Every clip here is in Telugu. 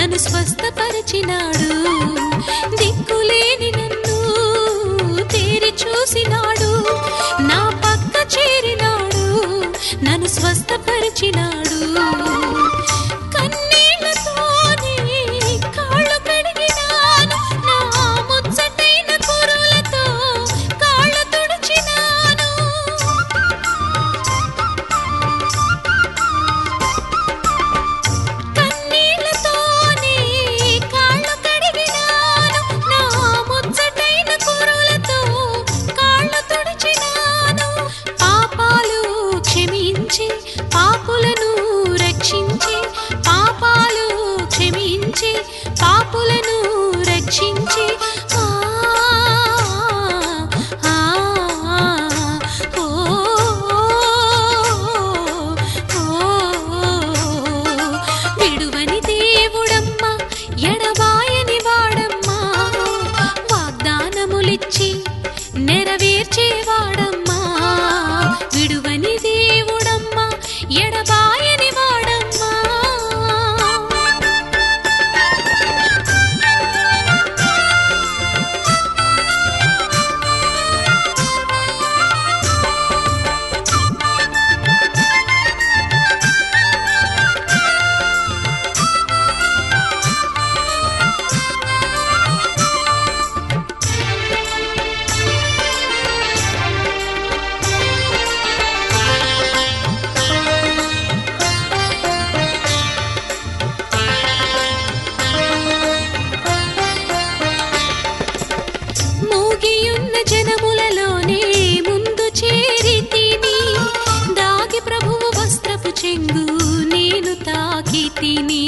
నన్ను స్వస్థపరిచినాడు దిక్కులేని నన్ను తేరి చూసినాడు నా పక్క చేరినాడు నన్ను స్వస్థపరిచినాడు కన్నీళ్లతోనే కాళ్ళు కడిగినాను నా ముచ్చటైన కురులతో కాళ్ళు తుడిచినాను కన్నీళ్లతోనే కాళ్ళు కడిగినాను నా ముచ్చటైన కురులతో కాళ్ళు తుడిచినాను పాపాలు క్షమించి పాపులను రక్షించి పాపాలు క్షమించి పాపులను రక్షించి ఆ ఆ ఓ విడువని దేవుడమ్మ ఎడబాయని వాడమ్మా వాగ్దానములిచ్చి నెరవేర్చేవాడమ్మా విడువని దేవుడమ్మ ఎడబాయని వాడమ్మా మూగియున్న జనములలోనే ముందు చేరి తిని దాగి ప్రభువు వస్త్రపు చెంగు నేను తాకి తిని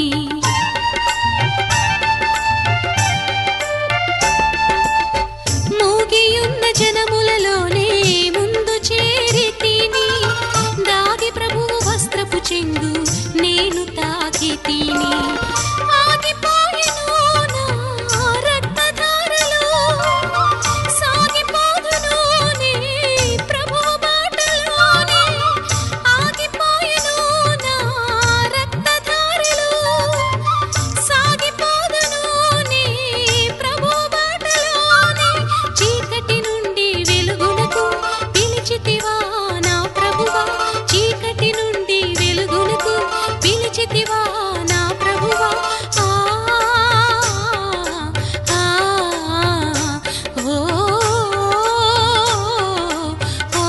మూగియున్న జనములలోనే ముందు చేరి తిని దాగి ప్రభువు వస్త్రపు చెంగు నేను తాకి తిని ఆగిపోయెను నా రక్తధారలో సాగిపోదును నీ ప్రభువు బాటలోనే ఆగిపోయెను నా రక్తధారలో సాగిపోదును నీ ప్రభువు బాటలోనే చీకటి నుండి వెలుగునకు పిలిచితివా నా ప్రభువా చీకటి నుండి వెలుగునకు పిలిచితివా నా ప్రభువా ఆ ఆ ఓ ఓ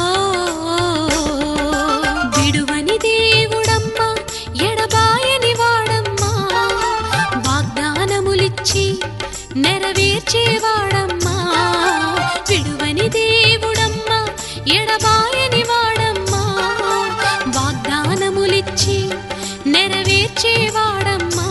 విడువని దేవుడమ్మా ఎడబాయని వాడమ్మా వాగ్దానములిచ్చి నెరవేర్చేవాడమ్మా విడువని దేవుడమ్మా ఎడబాయని వాడమ్మా వాగ్దానములిచ్చి నెరవేర్చేవాడమ్మా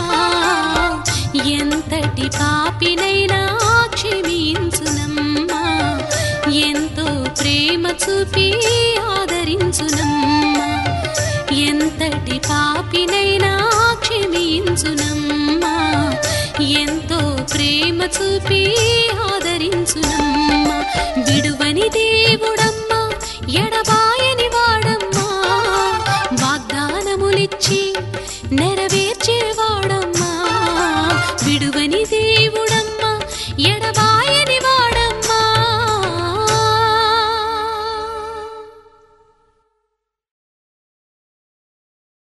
ఎంతటి పాపినైనా క్షమించునమ్మా ఎంతో ప్రేమ చూపి ఆదరించునమ్మా ఎంతటి పాపినైనా క్షమించునమ్మా ఎంతో ప్రేమ చూపి ఆదరించునమ్మా విడువని దేవుడమ్మా ఎడబాయని వాడమ్మా వాగ్దానములిచ్చి నెరవేర్చేవాడమ్మా విడువని దేవుడమ్మా ఎడబాయని వాడమ్మా